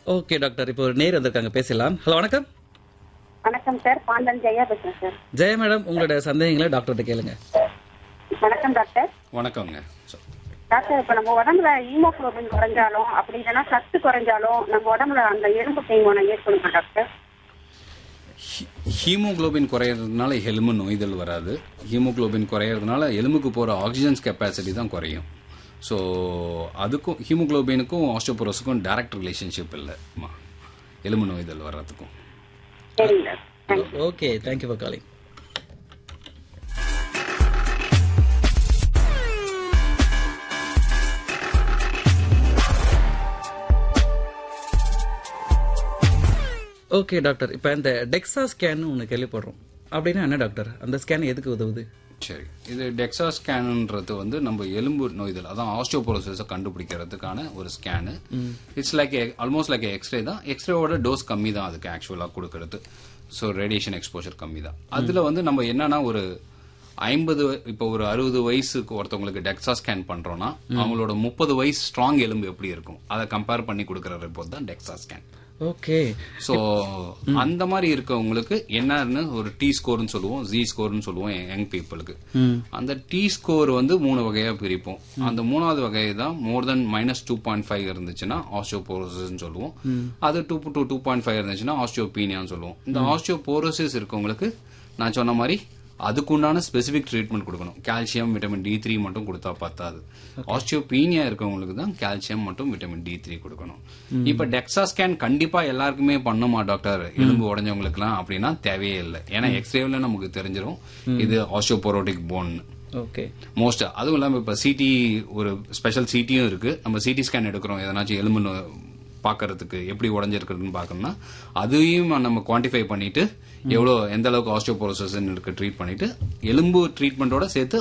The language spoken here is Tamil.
ஓகே டாக்டர் இப்போ ஒரு நேர் வந்திருக்காங்க பேசலாம் ஹலோ வணக்கம் வணக்கம் சார் பாண்டன் ஜெயா பேசுறேன் சார் ஜெய மேடம் உங்களோட சந்தேகங்களை டாக்டர்கிட்ட கேளுங்க வணக்கம் டாக்டர் வணக்கங்க So, டாக்டர் இப்ப நம்ம உடம்புல ஹீமோகுளோபின் குறைஞ்சாலும் அப்படி இல்லைன்னா சத்து குறைஞ்சாலும் நம்ம உடம்புல அந்த எலும்பு தேய்மானம் ஏற்படுமா டாக்டர் ஹீ- ஹீமோகுளோபின் குறையிறதுனால எலும்பு நோய்தல் வராது ஹீமோகுளோபின் குறையிறதுனால எலும்புக்கு போகிற ஆக்சிஜன்ஸ் கெப்பாசிட்டி தான் குறையும் ஸோ அதுக்கும் ஹீமோகுளோபினுக்கும் ஆஸ்டோபோரோஸுக்கும் டைரக்ட் ரிலேஷன்ஷிப் இல்லை ஆமா. எலும்பு நோய்தல் வர்றதுக்கும் சரிங்க doctor okay thank you for calling okay doctor இப்போ இந்த டெக்ஸா ஸ்கேன் ஒன்று கேள்விப்படுறோம் அப்படின்னா என்ன டாக்டர் அந்த ஸ்கேன் எதுக்கு உதவுது சரி இது டெக்ஸா ஸ்கேனுன்றது வந்து நம்ம எலும்பு நோய்தல் அதான் ஆஸ்டியோபோரோசிஸை கண்டுபிடிக்கிறதுக்கான ஒரு scan it's like almost like x ray தான் எக்ஸ்ரேவோட டோஸ் கம்மி தான் அதுக்கு ஆக்சுவலாக கொடுக்கறது ஸோ ரேடியேஷன் எக்ஸ்போஷர் கம்மி தான் அதில் வந்து நம்ம என்னன்னா ஒரு ஐம்பது இப்போ ஒரு அறுபது வயசுக்கு ஒருத்தவங்களுக்கு டெக்ஸா ஸ்கேன் பண்றோம்னா அவங்களோட முப்பது வயசு ஸ்ட்ராங் எலும்பு எப்படி இருக்கும் அதை கம்பேர் பண்ணி கொடுக்குற ரிப்போர்ட் தான் டெக்ஸா ஸ்கேன் ஓகே ஸோ அந்த மாதிரி இருக்கவங்களுக்கு என்னன்னு ஒரு டி ஸ்கோர்னு சொல்லுவோம் ஜி ஸ்கோர்னு சொல்லுவோம் யங் பீப்புளுக்கு அந்த டி ஸ்கோர் வந்து மூணு வகையா பிரிப்போம் அந்த மூணாவது வகை தான் more than minus two point five இருந்துச்சுன்னா ஆஸ்டியோபோரோசிஸ் சொல்லுவோம் அது two two two point five இருந்துச்சுன்னா ஆஸ்டியோபீனியான்னு சொல்லுவோம் இந்த ஆஸ்டியோபோரோசிஸ் இருக்கவங்களுக்கு நான் சொன்ன மாதிரி அதுக்குண்டான ஸ்பெசிபிக் ட்ரீட்மெண்ட் கொடுக்கணும் கால்சியம் விட்டமின் டி த்ரீ மட்டும் கொடுத்தா பத்தாது ஆஸ்டியோபீனியா இருக்கவங்களுக்கு தான் கால்சியம் மட்டும் விட்டமின் டி த்ரீ கொடுக்கணும் இப்ப டெக்ஸா ஸ்கேன் கண்டிப்பா எல்லாருக்குமே பண்ணுமா டாக்டர் எலும்பு உடஞ்சவங்களுக்குலாம் அப்படின்னா தேவையே இல்லை ஏன்னா எக்ஸ்ரேவில் நமக்கு தெரிஞ்சிடும் இது ஆஸ்டியோபோரோட்டிக் போன் ஓகே மோஸ்ட் அதுவும் இல்லாம இப்ப சிடி ஒரு ஸ்பெஷல் சிடியும் இருக்கு நம்ம சிடி ஸ்கேன் எடுக்கிறோம் எதனாச்சும் எலும்பு நோ- பார்க்கறதுக்கு எப்படி உடஞ்சிருக்குன்னு பார்க்கணும்னா அதையும் நம்ம குவான்டிஃபை பண்ணிட்டு எவ்வளோ எந்த அளவுக்கு ஆஸ்டியோபோரோசிஸ் இருக்கு ட்ரீட் பண்ணிட்டு எலும்பு ட்ரீட்மெண்ட்டோட சேர்த்து